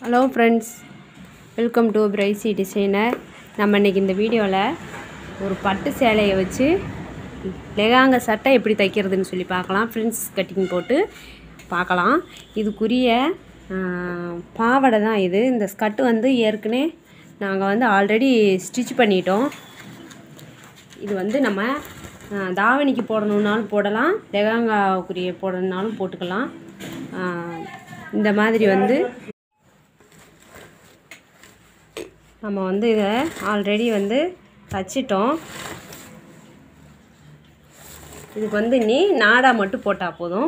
hello friends welcome to pricey designer நம்ம இன்றைக்கி இந்த வீடியோவில் ஒரு பட்டு சேலையை வச்சு லெகாங்க சட்டை எப்படி தைக்கிறதுன்னு சொல்லி பார்க்கலாம் ஃப்ரெண்ட்ஸ் கட்டிங் போட்டு பார்க்கலாம் இதுக்குரிய ஆஹ், பாவாடை தான் இது இந்த ஸ்கர்ட் வந்து ஏற்கனவே நாங்கள் வந்து ஆல்ரெடி ஸ்டிச் பண்ணிட்டோம் இது வந்து நம்ம ஆஹ், தாவணிக்கு போடணுன்னாலும் போடலாம் லெகாங்காவுக்குரிய போடணுன்னாலும் போட்டுக்கலாம் ஆஹ், இந்த மாதிரி வந்து நம்ம வந்து இதை ஆல்ரெடி வந்து தச்சிட்டோம் இதுக்கு வந்து நீ நாடா மட்டும் போட்டால் போதும்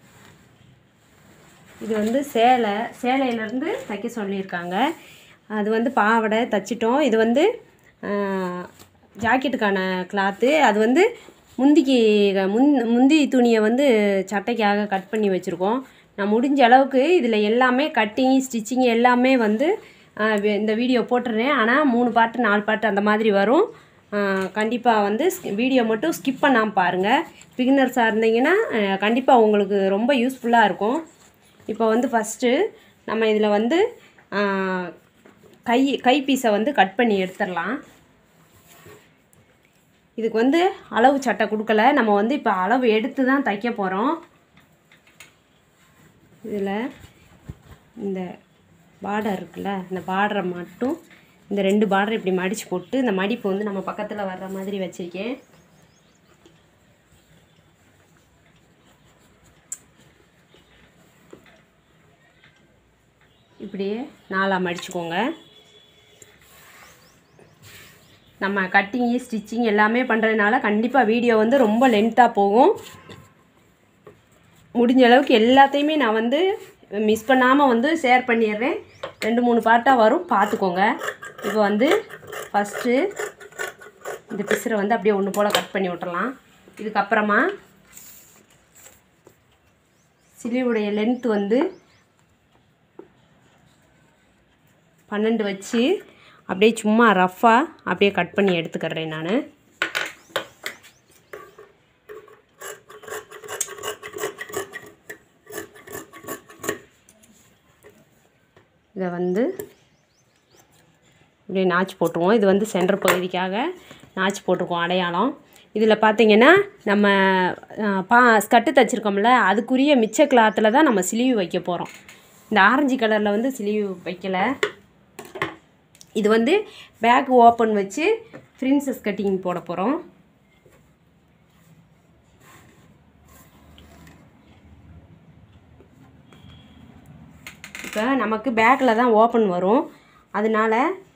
இது வந்து சேலை சேலையிலேருந்து தைக்க சொல்லியிருக்காங்க அது வந்து பாவாடை தச்சிட்டோம் இது வந்து ஆஹ், ஜாக்கெட்டுக்கான கிளாத்து அது வந்து முந்திக்கு முந் முந்தி துணியை வந்து சட்டைக்காக கட் பண்ணி வச்சுருக்கோம் நான் முடிஞ்ச அளவுக்கு இதில் எல்லாமே கட்டிங் ஸ்டிச்சிங் எல்லாமே வந்து ஆஹ், வி- இந்த வீடியோ போட்டுறேன் ஆனால் மூணு பாட்டு நாலு பாட்டு அந்த மாதிரி வரும் கண்டிப்பாக வந்து வீடியோ மட்டும் ஸ்கிப் பண்ணாமல் பாருங்கள் பிகினர்ஸாக இருந்தீங்கன்னா கண்டிப்பாக உங்களுக்கு ரொம்ப யூஸ்ஃபுல்லாக இருக்கும் இப்போ வந்து ஃபஸ்ட்டு நம்ம இதில் வந்து ஆஹ், கை கை பீஸை வந்து கட் பண்ணி எடுத்துடலாம் இதுக்கு வந்து அளவு சட்டை கொடுக்கல நம்ம வந்து இப்போ அளவு எடுத்து தான் தைக்க போகிறோம் இதில் இந்த பார்டர் இருக்குல்ல இந்த பார்டரை மட்டும் இந்த ரெண்டு பார்டர் இப்படி மடித்து போட்டு இந்த மடிப்பு வந்து நம்ம பக்கத்தில் வர்ற மாதிரி வச்சுருக்கேன் இப்படியே நாலாக மடிச்சுக்கோங்க நம்ம கட்டிங்கு ஸ்டிச்சிங் எல்லாமே பண்ணுறதுனால கண்டிப்பாக வீடியோ வந்து ரொம்ப லென்த்தாக போகும் முடிஞ்ச அளவுக்கு எல்லாத்தையுமே நான் வந்து மிஸ் பண்ணாமல் வந்து ஷேர் பண்ணிடுறேன் ரெண்டு மூணு பார்ட்டாக வரும் பார்த்துக்கோங்க இப்போ வந்து ஃபஸ்ட்டு இந்த பிசுரை வந்து அப்படியே ஒன்று போல் கட் பண்ணி விட்டுறலாம் இதுக்கப்புறமா சிலிவுடைய லென்த் வந்து பன்னெண்டு வச்சு அப்படியே சும்மா ரஃப்பாக அப்படியே கட் பண்ணி எடுத்துக்கிறேன் நான் இதை வந்து இப்படியே நாச்சு போட்டுருவோம் இது வந்து சென்டர் பகுதிக்காக நாச்சு போட்டிருக்கோம் அடையாளம் இதில் பார்த்தீங்கன்னா நம்ம அஹ், பா ஸ்கட்டு தைச்சிருக்கோம்ல அதுக்குரிய மிச்ச கிளாத்தில் தான் நம்ம சிலிவு வைக்க போகிறோம் இந்த ஆரஞ்சு கலரில் வந்து சிலிவு வைக்கல இது வந்து பேக் ஓப்பன் வச்சு பிரின்சஸ் கட்டிங் போட போகிறோம் இப்போ நமக்கு பேக்கில் தான் ஓப்பன் வரும் அதனால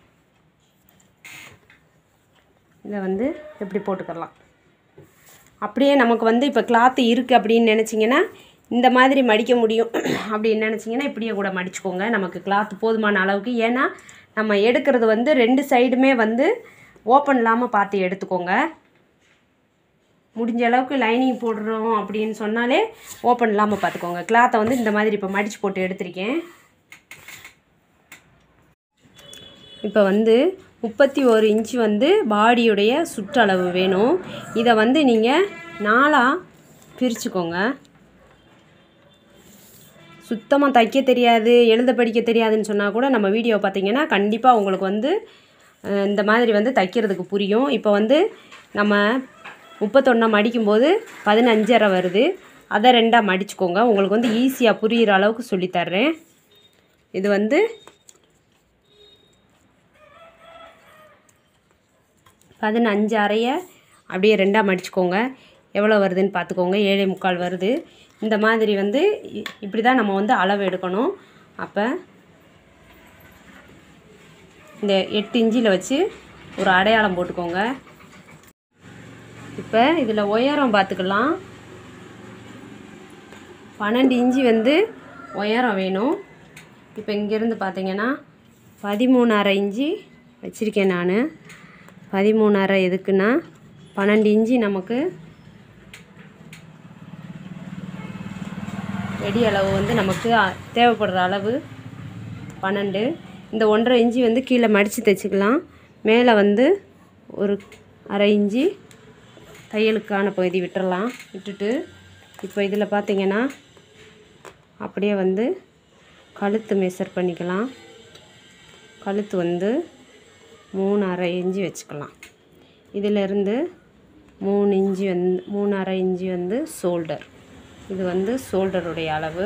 இதை வந்து இப்படி போட்டுக்கலாம் அப்படியே நமக்கு வந்து இப்போ கிளாத்து இருக்குது அப்படின்னு நினச்சிங்கன்னா இந்த மாதிரி மடிக்க முடியும் அப்படின்னு நினச்சிங்கன்னா இப்படியே கூட மடிச்சுக்கோங்க நமக்கு கிளாத்து போதுமான அளவுக்கு ஏன்னா நம்ம எடுக்கிறது வந்து ரெண்டு சைடுமே வந்து ஓப்பன் இல்லாமல் பார்த்து எடுத்துக்கோங்க முடிஞ்ச அளவுக்கு லைனிங் போடுறோம் அப்படின்னு சொன்னாலே ஓப்பன் இல்லாமல் பார்த்துக்கோங்க கிளாத்தை வந்து இந்த மாதிரி இப்போ மடித்து போட்டு எடுத்திருக்கேன் இப்போ வந்து முப்பத்தி ஒரு இன்ச்சு வந்து பாடியுடைய சுற்றளவு வேணும் இதை வந்து நீங்கள் நாலாக பிரிச்சுக்கோங்க சுத்தமாக தைக்க தெரியாது எழுத படிக்க தெரியாதுன்னு சொன்னால் கூட நம்ம வீடியோ பார்த்தீங்கன்னா கண்டிப்பாக உங்களுக்கு வந்து அஹ், இந்த மாதிரி வந்து தைக்கிறதுக்கு புரியும் இப்போ வந்து நம்ம முப்பத்தொன்னா மடிக்கும்போது பதினஞ்சரை வருது அதை ரெண்டாக மடிச்சுக்கோங்க உங்களுக்கு வந்து ஈஸியாக புரிகிற அளவுக்கு சொல்லித்தர்றேன் இது வந்து பதினஞ்சு அறைய அப்படியே ரெண்டாக மடிச்சுக்கோங்க எவ்வளோ வருதுன்னு பார்த்துக்கோங்க ஏழே முக்கால் வருது இந்த மாதிரி வந்து இ- இப்படி தான் நம்ம வந்து அளவு எடுக்கணும் அப்போ இந்த எட்டு இன்ச்சில் வச்சு ஒரு அடையாளம் போட்டுக்கோங்க இப்போ இதில் உயரம் பார்த்துக்கலாம் பன்னெண்டு இன்ச்சு வந்து உயரம் வேணும் இப்போ இங்கேருந்து பார்த்தீங்கன்னா பதிமூணு அரை இன்ச்சு வச்சுருக்கேன் நான் பதிமூணு அரை எதுக்குன்னா பன்னெண்டு இன்ச்சு நமக்கு வெடி அளவு வந்து நமக்கு அ, தேவைப்படுற அளவு பன்னெண்டு இந்த ஒன்றரை இன்ச்சு வந்து கீழே மடித்து தைச்சிக்கலாம் மேலே வந்து ஒரு அரை இன்ச்சு தையலுக்கான பகுதி விட்டுறலாம் விட்டுட்டு இப்போ இதில் பார்த்தீங்கன்னா அப்படியே வந்து கழுத்து மெஷர் பண்ணிக்கலாம் கழுத்து வந்து மூணு அரை இன்ச்சு வச்சுக்கலாம் இதிலிருந்து மூணு இன்ச்சு வந்து மூணு அரை இன்ச்சு வந்து ஷோல்டர் இது வந்து ஷோல்டருடைய அளவு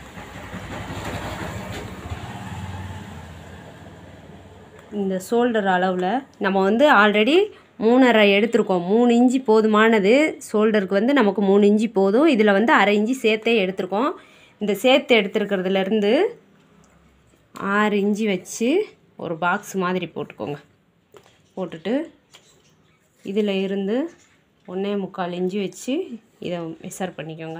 இந்த ஷோல்டர் அளவில் நம்ம வந்து ஆல்ரெடி மூணரை எடுத்திருக்கோம் மூணு இன்ச்சு போதுமானது ஷோல்டருக்கு வந்து நமக்கு மூணு இன்ச்சு போதும் இதில் வந்து அரை இன்ச்சு சேர்த்தே எடுத்திருக்கோம் இந்த சேர்த்து எடுத்துருக்கிறதுலேருந்து ஆறு இன்ச்சு வச்சு ஒரு பாக்ஸ் மாதிரி போட்டுக்கோங்க போட்டுட்டு இதில் இருந்து ஒன்றே முக்கால் இன்ச்சு வச்சு இதை மெஷர் பண்ணிக்கோங்க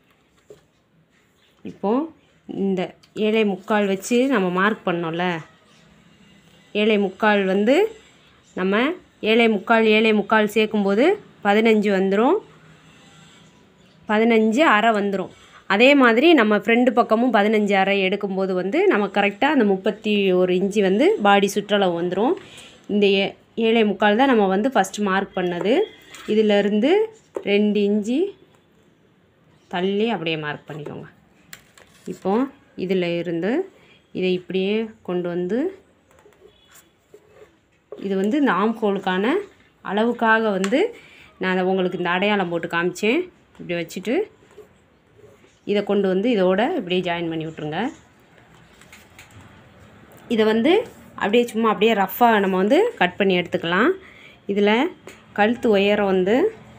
இப்போது இந்த ஏழை முக்கால் வச்சு நம்ம மார்க் பண்ணோம்ல ஏழை முக்கால் வந்து நம்ம ஏழை முக்கால் ஏழை முக்கால் சேர்க்கும்போது பதினஞ்சு வந்துடும் பதினஞ்சு அரை வந்துடும் அதே மாதிரி நம்ம ஃப்ரெண்டு பக்கமும் பதினஞ்சு அரை எடுக்கும்போது வந்து நம்ம கரெக்டாக அந்த முப்பத்தி ஒரு இன்ச்சு வந்து பாடி சுற்றளவு வந்துடும் இந்த ஏ ஏழை முக்கால் தான் நம்ம வந்து ஃபஸ்ட்டு மார்க் பண்ணது இதிலிருந்து ரெண்டு இன்ச்சு தள்ளி அப்படியே மார்க் பண்ணிக்கோங்க இப்போ இதில் இருந்து இதை இப்படியே கொண்டு வந்து இது வந்து இந்த ஆம்கோலுக்கான அளவுக்காக வந்து நான் அதை உங்களுக்கு இந்த அடையாளம் போட்டு காமிச்சேன் இப்படி வச்சுட்டு இதை கொண்டு வந்து இதோட இப்படியே ஜாயின் பண்ணி விட்ருங்க இதை வந்து அப்படியே சும்மா அப்படியே ரஃப்பாக நம்ம வந்து கட் பண்ணி எடுத்துக்கலாம் இதில் கழுத்து உயரம் வந்து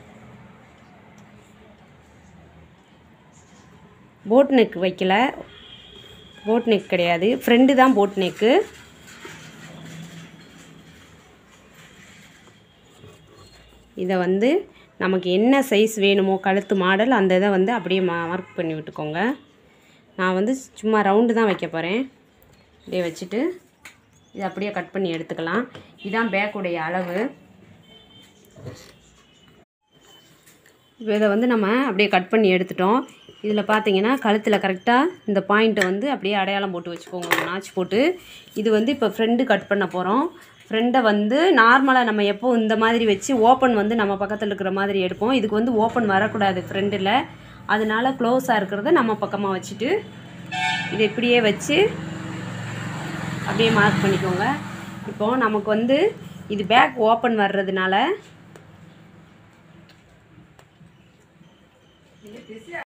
போட் நெக் வைக்கல போட் நெக் கிடையாது ஃப்ரெண்டு தான் போட் நெக்கு இதை வந்து நமக்கு என்ன சைஸ் வேணுமோ கழுத்து மாடல் அந்த இதை வந்து அப்படியே மா மார்க் பண்ணி விட்டுக்கோங்க நான் வந்து சும்மா ரவுண்டு தான் வைக்க போகிறேன் இப்படியே வச்சுட்டு இதை அப்படியே கட் பண்ணி எடுத்துக்கலாம் இதான் பேக்குடைய அளவு இப்போ இதை வந்து நம்ம அப்படியே கட் பண்ணி எடுத்துட்டோம் இதில் பார்த்தீங்கன்னா கழுத்தில் கரெக்டாக இந்த பாயிண்ட்டை வந்து அப்படியே அடையாளம் போட்டு வச்சுக்கோங்க ஒரு நாச்சு போட்டு இது வந்து இப்போ ஃப்ரெண்டு கட் பண்ண போகிறோம் ஃப்ரெண்டை வந்து நார்மலாக நம்ம எப்போ இந்த மாதிரி வச்சு ஓப்பன் வந்து நம்ம பக்கத்தில் இருக்கிற மாதிரி எடுப்போம் இதுக்கு வந்து ஓப்பன் வரக்கூடாது ஃப்ரெண்டில் அதனால க்ளோஸாக இருக்கிறத நம்ம பக்கமாக வச்சுட்டு இதை இப்படியே வச்சு அப்படியே மார்க் பண்ணிக்கோங்க இப்போது நமக்கு வந்து இது பேக் ஓப்பன் வர்றதுனால